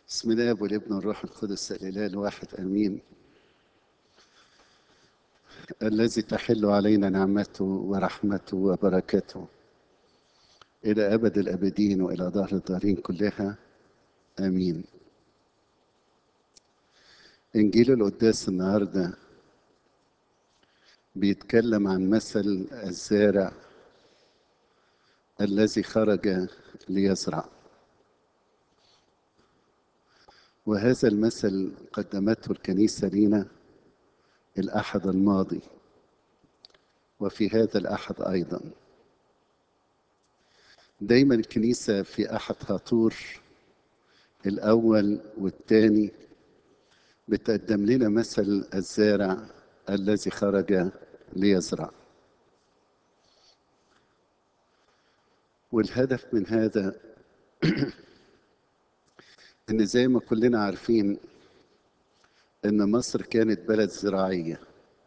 بسم الله والابن والروح القدس الاله الواحد امين الذي تحل علينا نعمته ورحمته وبركته الى ابد الابدين والى دهر الدارين كلها امين انجيل القداس النهارده بيتكلم عن مثل الزارع الذي خرج ليزرع وهذا المثل قدمته الكنيسة لنا الأحد الماضي وفي هذا الأحد أيضا دايما الكنيسة في أحد هطور الأول والثاني بتقدم لنا مثل الزارع الذي خرج ليزرع والهدف من هذا ان زي ما كلنا عارفين ان مصر كانت بلد زراعية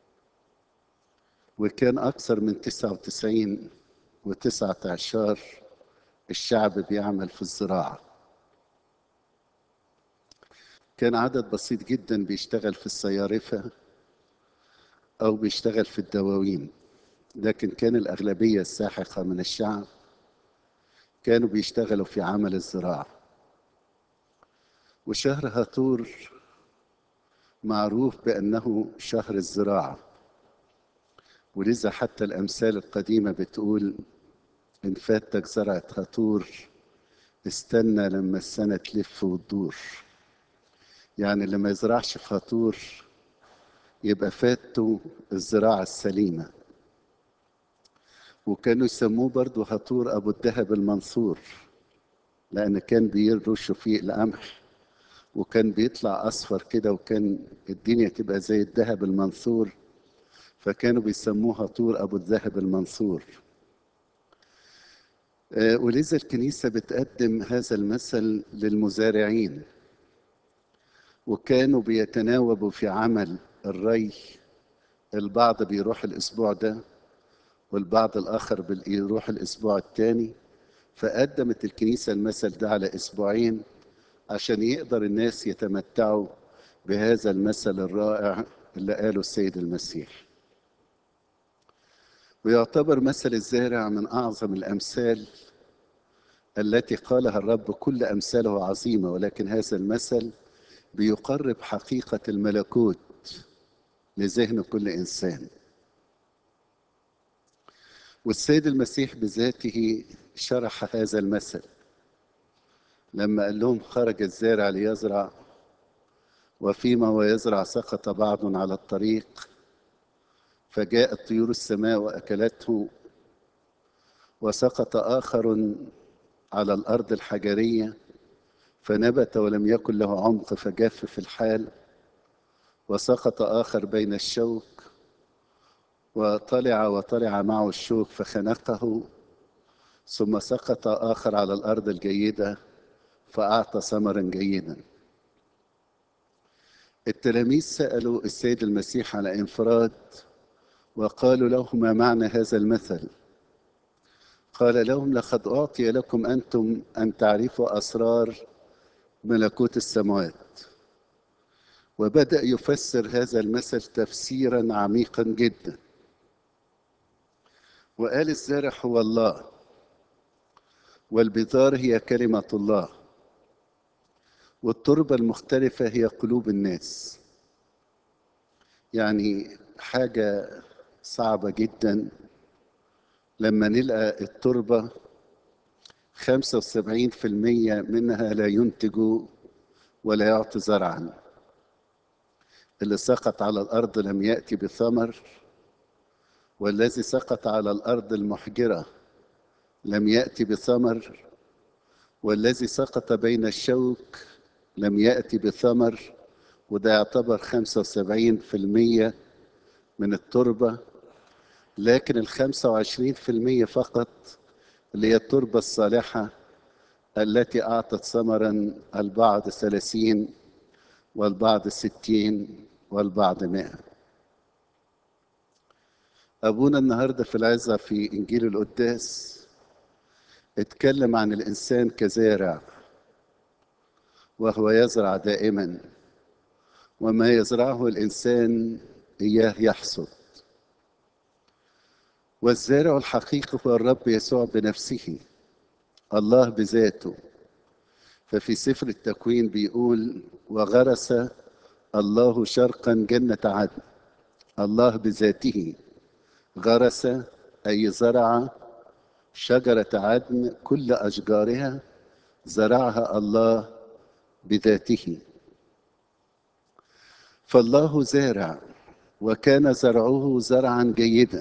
وكان اكثر من تسعة وتسعين وتسعة عشر الشعب بيعمل في الزراعة كان عدد بسيط جدا بيشتغل في الصيارفة او بيشتغل في الدواوين لكن كان الاغلبية الساحقة من الشعب كانوا بيشتغلوا في عمل الزراعه وشهر هاتور معروف بأنه شهر الزراعة ولذا حتى الأمثال القديمة بتقول إن فاتك زرعة هاتور استنى لما السنة تلف وتدور يعني اللي ما يزرعش في هاتور يبقى فاته الزراعة السليمة وكانوا يسموه برضو هاتور أبو الذهب المنصور لأن كان بيرشوا فيه القمح وكان بيطلع اصفر كده وكان الدنيا تبقى زي الذهب المنثور فكانوا بيسموها طور ابو الذهب المنثور ولذا الكنيسه بتقدم هذا المثل للمزارعين وكانوا بيتناوبوا في عمل الري البعض بيروح الاسبوع ده والبعض الاخر بيروح الاسبوع الثاني فقدمت الكنيسه المثل ده على اسبوعين عشان يقدر الناس يتمتعوا بهذا المثل الرائع اللي قاله السيد المسيح ويعتبر مثل الزارع من اعظم الامثال التي قالها الرب كل امثاله عظيمه ولكن هذا المثل بيقرب حقيقه الملكوت لذهن كل انسان والسيد المسيح بذاته شرح هذا المثل لما قال لهم خرج الزارع ليزرع وفيما هو يزرع سقط بعض على الطريق فجاءت طيور السماء واكلته وسقط اخر على الارض الحجريه فنبت ولم يكن له عمق فجاف في الحال وسقط اخر بين الشوك وطلع وطلع معه الشوك فخنقه ثم سقط اخر على الارض الجيده فأعطى ثمرا جيدا التلاميذ سألوا السيد المسيح على انفراد وقالوا له ما معنى هذا المثل قال لهم لقد أعطي لكم أنتم أن تعرفوا أسرار ملكوت السماوات وبدأ يفسر هذا المثل تفسيرا عميقا جدا وقال الزارع هو الله والبذار هي كلمة الله والتربة المختلفة هي قلوب الناس يعني حاجة صعبة جدا لما نلقى التربة خمسة وسبعين في المية منها لا ينتج ولا يعطي زرعا اللي سقط على الأرض لم يأتي بثمر والذي سقط على الأرض المحجرة لم يأتي بثمر والذي سقط بين الشوك لم يأتي بثمر وده يعتبر 75% من التربة لكن ال 25% فقط اللي هي التربة الصالحة التي أعطت ثمرا البعض 30 والبعض 60 والبعض 100 أبونا النهاردة في العزة في إنجيل القداس اتكلم عن الإنسان كزارع وهو يزرع دائما وما يزرعه الإنسان إياه يحصد والزارع الحقيقي هو الرب يسوع بنفسه الله بذاته ففي سفر التكوين بيقول وغرس الله شرقا جنة عدن الله بذاته غرس أي زرع شجرة عدن كل أشجارها زرعها الله بذاته فالله زارع وكان زرعه زرعا جيدا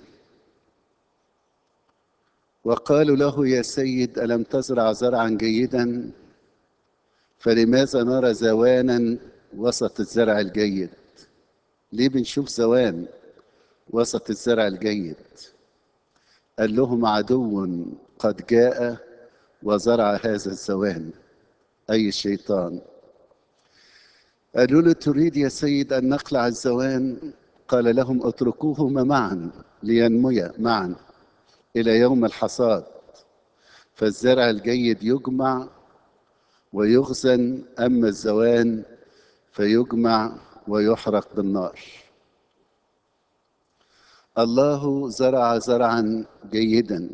وقالوا له يا سيد ألم تزرع زرعا جيدا فلماذا نرى زوانا وسط الزرع الجيد ليه بنشوف زوان وسط الزرع الجيد قال لهم عدو قد جاء وزرع هذا الزوان أي الشيطان قالوا له تريد يا سيد أن نقلع الزوان قال لهم اتركوهما معا لينميا معا إلى يوم الحصاد فالزرع الجيد يجمع ويخزن أما الزوان فيجمع ويحرق بالنار الله زرع زرعا جيدا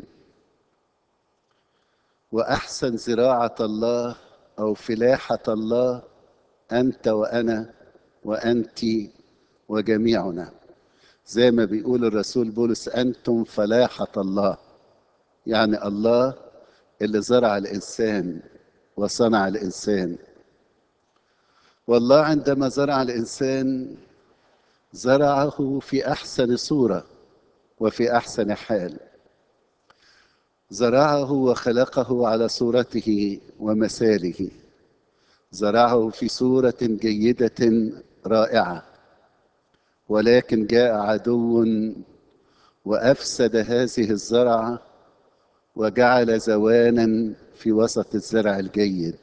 واحسن زراعه الله او فلاحه الله انت وانا وانت وجميعنا زي ما بيقول الرسول بولس انتم فلاحه الله يعني الله اللي زرع الانسان وصنع الانسان والله عندما زرع الانسان زرعه في احسن صوره وفي احسن حال زرعه وخلقه على صورته ومثاله زرعه في صوره جيده رائعه ولكن جاء عدو وافسد هذه الزرعه وجعل زوانا في وسط الزرع الجيد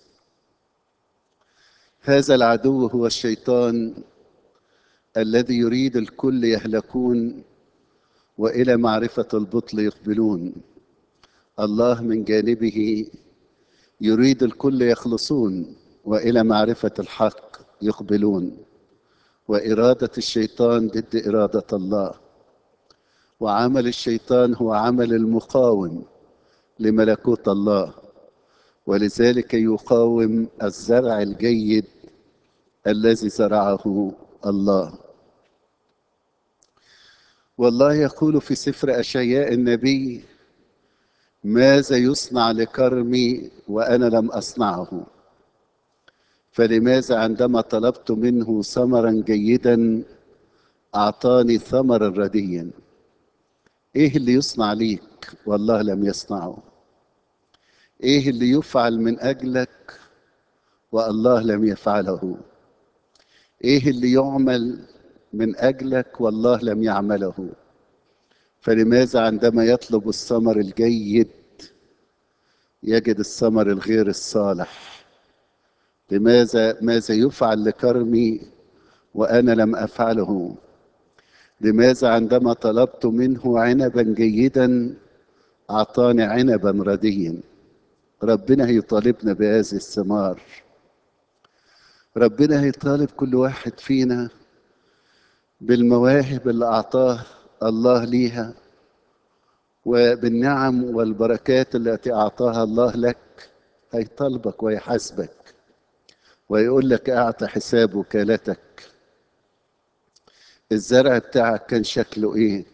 هذا العدو هو الشيطان الذي يريد الكل يهلكون والى معرفه البطل يقبلون الله من جانبه يريد الكل يخلصون والى معرفه الحق يقبلون واراده الشيطان ضد اراده الله وعمل الشيطان هو عمل المقاوم لملكوت الله ولذلك يقاوم الزرع الجيد الذي زرعه الله والله يقول في سفر اشعياء النبي ماذا يصنع لكرمي وانا لم اصنعه فلماذا عندما طلبت منه ثمرا جيدا اعطاني ثمرا رديا ايه اللي يصنع ليك والله لم يصنعه ايه اللي يفعل من اجلك والله لم يفعله ايه اللي يعمل من اجلك والله لم يعمله فلماذا عندما يطلب الثمر الجيد يجد الثمر الغير الصالح لماذا ماذا يفعل لكرمي وانا لم افعله لماذا عندما طلبت منه عنبا جيدا اعطاني عنبا رديا ربنا هيطالبنا بهذه الثمار ربنا هيطالب كل واحد فينا بالمواهب اللي اعطاه الله ليها وبالنعم والبركات التي اعطاها الله لك هيطالبك ويحاسبك ويقول لك اعطى حساب وكالتك الزرع بتاعك كان شكله ايه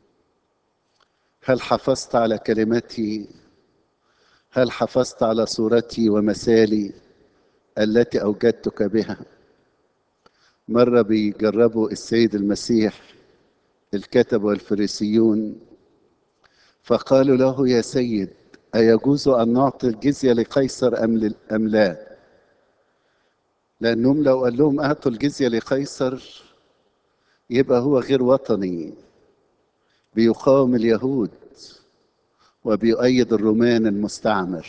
هل حافظت على كلمتي هل حافظت على صورتي ومثالي التي اوجدتك بها مره بيجربوا السيد المسيح الكتب والفريسيون فقالوا له يا سيد أيجوز أن نعطي الجزية لقيصر أم, أم لا لأنهم لو قال لهم أعطوا الجزية لقيصر يبقى هو غير وطني بيقاوم اليهود وبيؤيد الرومان المستعمر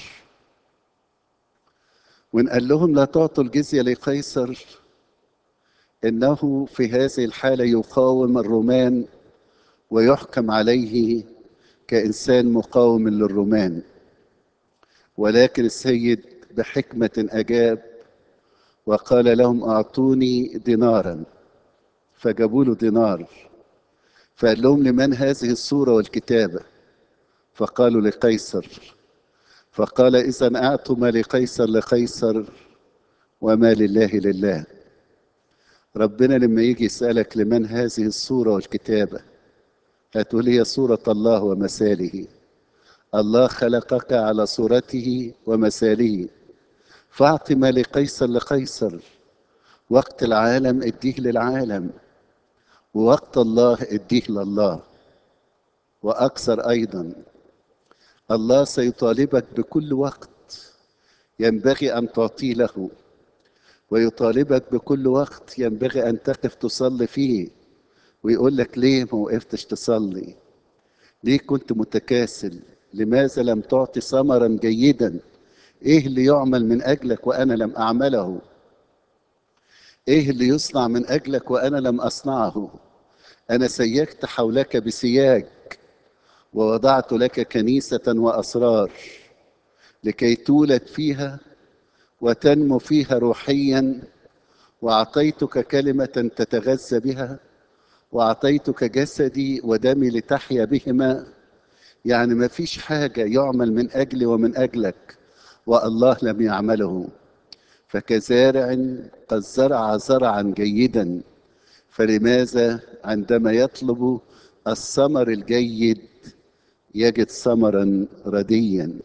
وإن قال لهم لا تعطوا الجزية لقيصر إنه في هذه الحالة يقاوم الرومان ويحكم عليه كإنسان مقاوم للرومان ولكن السيد بحكمة أجاب وقال لهم اعطوني دينارا فجابوا له دينار فقال لهم لمن هذه الصوره والكتابه فقالوا لقيصر فقال اذا اعطوا ما لقيصر لقيصر وما لله لله ربنا لما يجي يسالك لمن هذه الصوره والكتابه هتقول هي صوره الله ومثاله الله خلقك على صورته ومثاله فاعط ما لقيصر لقيصر وقت العالم اديه للعالم ووقت الله اديه لله واكثر ايضا الله سيطالبك بكل وقت ينبغي ان تعطيه له ويطالبك بكل وقت ينبغي ان تقف تصلي فيه ويقول لك ليه ما وقفتش تصلي ليه كنت متكاسل لماذا لم تعطي ثمرا جيدا ايه اللي يعمل من اجلك وانا لم اعمله ايه اللي يصنع من اجلك وانا لم اصنعه انا سيجت حولك بسياج ووضعت لك كنيسه واسرار لكي تولد فيها وتنمو فيها روحيا واعطيتك كلمه تتغذى بها واعطيتك جسدي ودمي لتحيا بهما يعني ما فيش حاجه يعمل من اجلي ومن اجلك والله لم يعمله فكزارع قد زرع زرعا جيدا فلماذا عندما يطلب الثمر الجيد يجد ثمرا رديا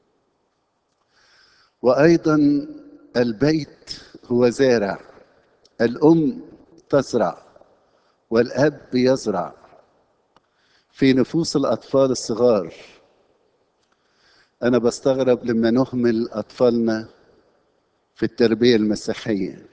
وايضا البيت هو زارع الام تزرع والاب يزرع في نفوس الاطفال الصغار انا بستغرب لما نهمل اطفالنا في التربيه المسيحيه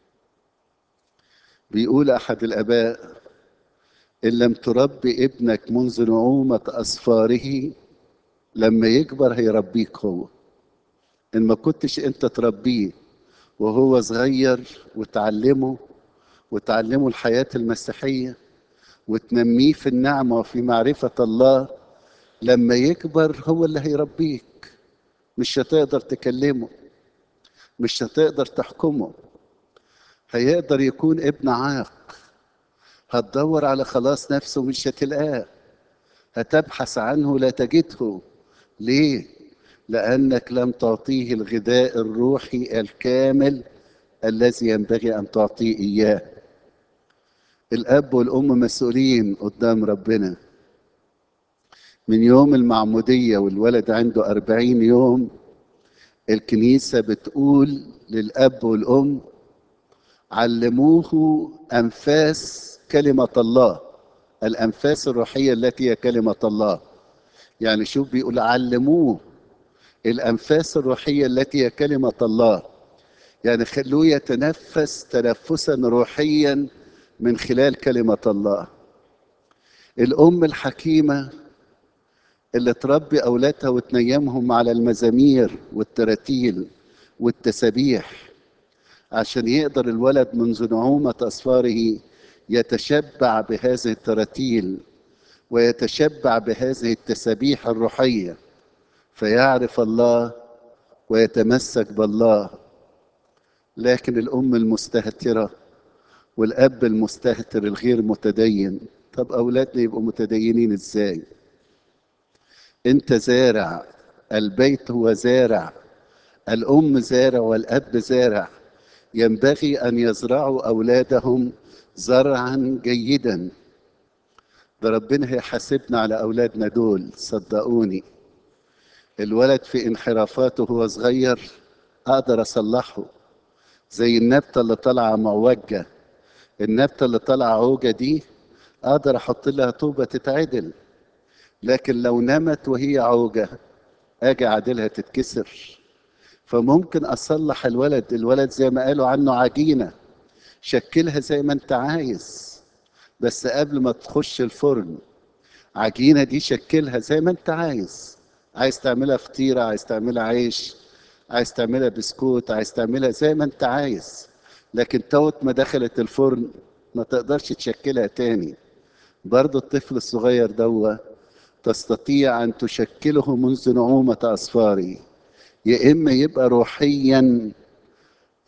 بيقول احد الاباء ان لم تربي ابنك منذ نعومه اصفاره لما يكبر هيربيك هو ان ما كنتش انت تربيه وهو صغير وتعلمه وتعلمه الحياه المسيحيه وتنميه في النعمه وفي معرفه الله لما يكبر هو اللي هيربيك مش هتقدر تكلمه مش هتقدر تحكمه هيقدر يكون ابن عاق هتدور على خلاص نفسه مش هتلقاه هتبحث عنه لا تجده ليه لانك لم تعطيه الغذاء الروحي الكامل الذي ينبغي ان تعطيه اياه الاب والام مسؤولين قدام ربنا من يوم المعمودية والولد عنده أربعين يوم الكنيسة بتقول للأب والأم علموه أنفاس كلمة الله الأنفاس الروحية التي هي كلمة الله يعني شوف بيقول علموه الأنفاس الروحية التي هي كلمة الله يعني خلوه يتنفس تنفسا روحيا من خلال كلمة الله الأم الحكيمة اللي تربي أولادها وتنيمهم على المزامير والتراتيل والتسابيح عشان يقدر الولد منذ نعومة أصفاره يتشبع بهذه التراتيل ويتشبع بهذه التسابيح الروحية فيعرف الله ويتمسك بالله لكن الأم المستهترة والأب المستهتر الغير متدين طب أولادنا يبقوا متدينين إزاي؟ انت زارع البيت هو زارع الام زارع والاب زارع ينبغي ان يزرعوا اولادهم زرعا جيدا ده ربنا هيحاسبنا على اولادنا دول صدقوني الولد في انحرافاته وهو صغير اقدر اصلحه زي النبته اللي طالعه معوجه النبته اللي طالعه عوجه دي اقدر احط لها طوبه تتعدل لكن لو نمت وهي عوجة أجي أعدلها تتكسر فممكن أصلح الولد الولد زي ما قالوا عنه عجينة شكلها زي ما أنت عايز بس قبل ما تخش الفرن عجينة دي شكلها زي ما أنت عايز عايز تعملها فطيرة عايز تعملها عيش عايز تعملها بسكوت عايز تعملها زي ما أنت عايز لكن توت ما دخلت الفرن ما تقدرش تشكلها تاني برضه الطفل الصغير دوت تستطيع أن تشكله منذ نعومة أصفاره يا إما يبقى روحيا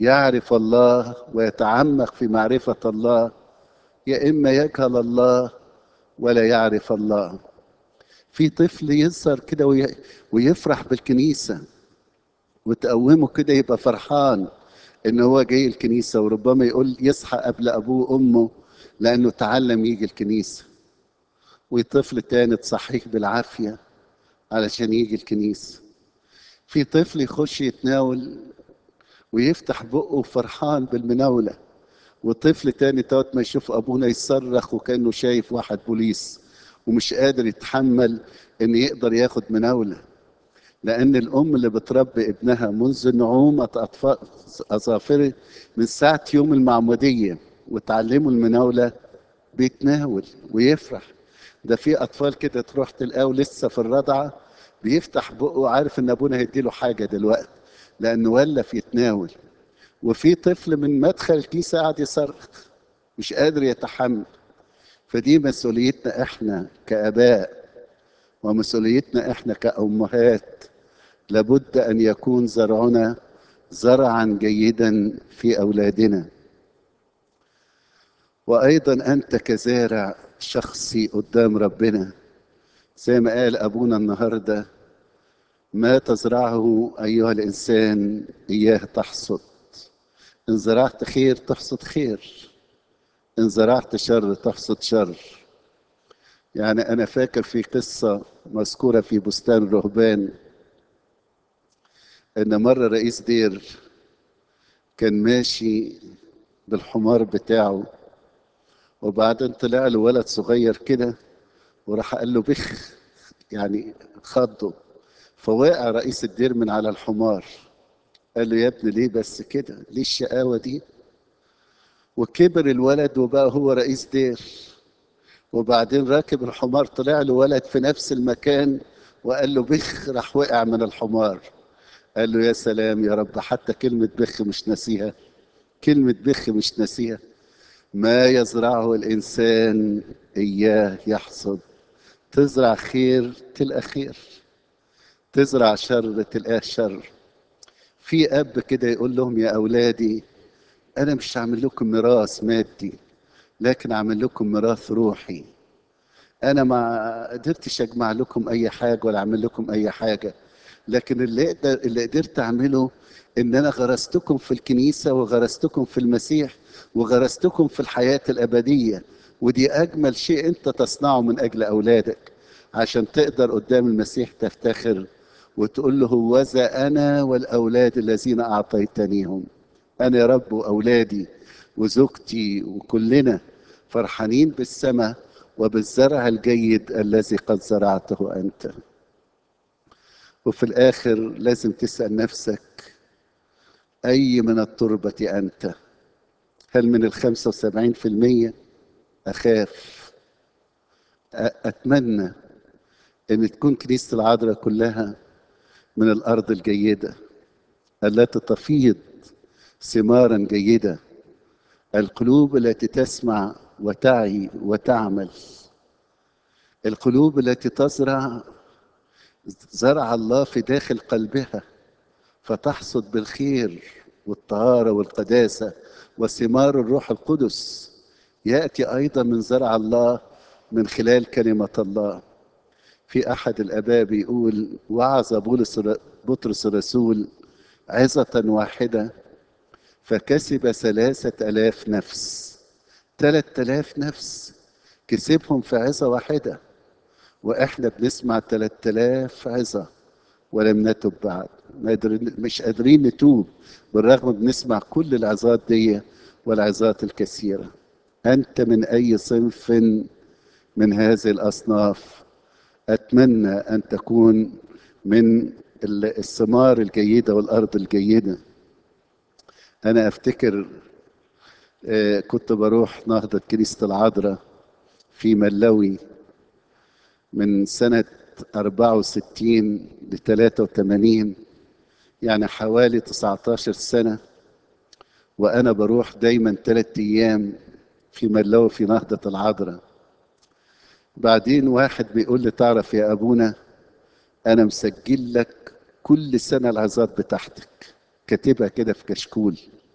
يعرف الله ويتعمق في معرفة الله يا إما يجهل الله ولا يعرف الله في طفل يظهر كده وي- ويفرح بالكنيسة وتقومه كده يبقى فرحان ان هو جاي الكنيسة وربما يقول يصحى قبل ابوه وامه لانه تعلم يجي الكنيسة وطفل تاني تصحيه بالعافية علشان يجي الكنيسة في طفل يخش يتناول ويفتح بقه فرحان بالمناولة وطفل تاني توت ما يشوف ابونا يصرخ وكانه شايف واحد بوليس ومش قادر يتحمل ان يقدر ياخد مناوله لان الام اللي بتربي ابنها منذ نعومه اطفال اظافره من ساعه يوم المعموديه وتعلمه المناوله بيتناول ويفرح ده في اطفال كده تروح تلقاه لسه في الرضعه بيفتح بقه عارف ان ابونا هيديله حاجه دلوقتي لانه ولف يتناول وفي طفل من مدخل الكيسه قاعد يصرخ مش قادر يتحمل فدي مسؤوليتنا احنا كاباء ومسؤوليتنا احنا كامهات لابد ان يكون زرعنا زرعا جيدا في اولادنا وايضا انت كزارع شخصي قدام ربنا زي ما قال ابونا النهارده ما تزرعه ايها الانسان اياه تحصد ان زرعت خير تحصد خير ان زرعت شر تحصد شر يعني انا فاكر في قصه مذكوره في بستان الرهبان ان مره رئيس دير كان ماشي بالحمار بتاعه وبعدين طلع له ولد صغير كده وراح قال له بخ يعني خضه فوقع رئيس الدير من على الحمار قال له يا ابني ليه بس كده ليه الشقاوه دي وكبر الولد وبقى هو رئيس دير وبعدين راكب الحمار طلع له ولد في نفس المكان وقال له بخ راح وقع من الحمار قال له يا سلام يا رب حتى كلمة بخ مش ناسيها كلمة بخ مش ناسيها ما يزرعه الإنسان إياه يحصد تزرع خير تلقى خير تزرع شر تلقاه شر في أب كده يقول لهم يا أولادي أنا مش هعمل لكم ميراث مادي لكن أعمل لكم ميراث روحي أنا ما قدرتش أجمع لكم أي حاجة ولا أعمل لكم أي حاجة لكن اللي أقدر اللي قدرت أعمله إن أنا غرستكم في الكنيسة وغرستكم في المسيح وغرستكم في الحياة الأبدية ودي أجمل شيء أنت تصنعه من أجل أولادك عشان تقدر قدام المسيح تفتخر وتقول له هوذا أنا والأولاد الذين أعطيتنيهم أنا يا رب وأولادي وزوجتي وكلنا فرحانين بالسماء وبالزرع الجيد الذي قد زرعته أنت وفي الآخر لازم تسأل نفسك أي من التربة أنت هل من الخمسة وسبعين في المية أخاف أتمنى أن تكون كنيسة العذراء كلها من الأرض الجيدة التي تفيض ثمارا جيدة القلوب التي تسمع وتعي وتعمل القلوب التي تزرع زرع الله في داخل قلبها فتحصد بالخير والطهارة والقداسة وثمار الروح القدس يأتي أيضا من زرع الله من خلال كلمة الله في أحد الآباء بيقول وعظ بولس بطرس الرسول عظة واحدة فكسب ثلاثة ألاف نفس ثلاثة ألاف نفس كسبهم في عظة واحدة وإحنا بنسمع ثلاثة ألاف عظة ولم نتب بعد مش قادرين نتوب بالرغم بنسمع كل العظات دي والعظات الكثيرة أنت من أي صنف من هذه الأصناف أتمنى أن تكون من الثمار الجيدة والأرض الجيدة أنا أفتكر كنت بروح نهضة كنيسة العذراء في ملوي من سنة 64 ل 83 يعني حوالي 19 سنة وأنا بروح دايما ثلاثة أيام في ملوي في نهضة العذراء بعدين واحد بيقول لي تعرف يا أبونا أنا مسجل لك كل سنة العظات بتاعتك كاتبها كده في كشكول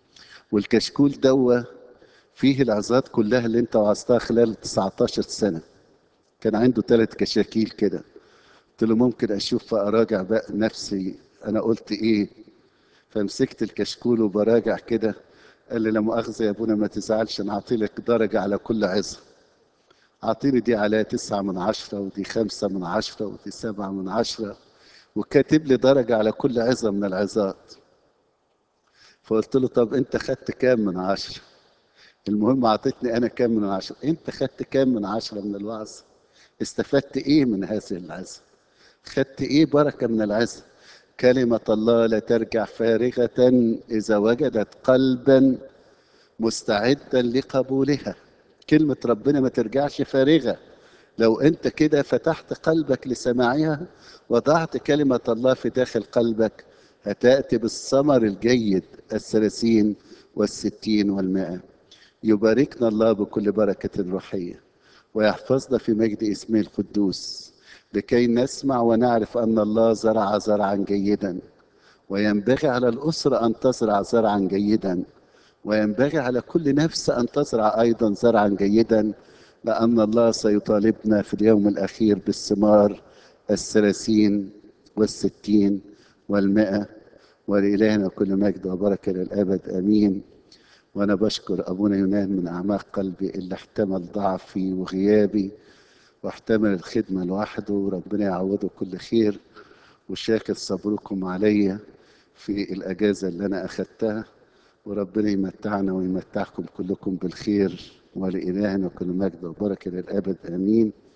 والكشكول دوا فيه العظات كلها اللي انت وعظتها خلال 19 سنة كان عنده ثلاث كشاكيل كده قلت له ممكن اشوف فاراجع بقى نفسي انا قلت ايه فمسكت الكشكول وبراجع كده قال لي لا مؤاخذة يا ابونا ما تزعلش انا اعطيلك درجة على كل عظة اعطيني دي عليها تسعة من عشرة ودي خمسة من عشرة ودي سبعة من عشرة وكاتب لي درجة على كل عظة من العظات فقلت له طب انت خدت كام من عشرة المهم اعطيتني انا كام من عشرة انت خدت كام من عشرة من الوعظ استفدت ايه من هذه العظة خدت ايه بركة من العظة كلمة الله لا ترجع فارغة إذا وجدت قلبا مستعدا لقبولها كلمة ربنا ما ترجعش فارغة لو أنت كده فتحت قلبك لسماعها وضعت كلمة الله في داخل قلبك هتأتي بالثمر الجيد الثلاثين والستين والمائة يباركنا الله بكل بركة روحية ويحفظنا في مجد اسمه القدوس لكي نسمع ونعرف أن الله زرع زرعا جيدا وينبغي على الأسرة أن تزرع زرعا جيدا وينبغي على كل نفس أن تزرع أيضا زرعا جيدا لأن الله سيطالبنا في اليوم الأخير بالثمار الثلاثين والستين والمائة ولإلهنا كل مجد وبركة للأبد آمين وأنا بشكر أبونا يونان من أعماق قلبي اللي احتمل ضعفي وغيابي واحتمل الخدمة لوحده وربنا يعوضه كل خير وشاكر صبركم عليا في الأجازة اللي أنا أخدتها وربنا يمتعنا ويمتعكم كلكم بالخير ولإلهنا كل مجد وبركة للأبد آمين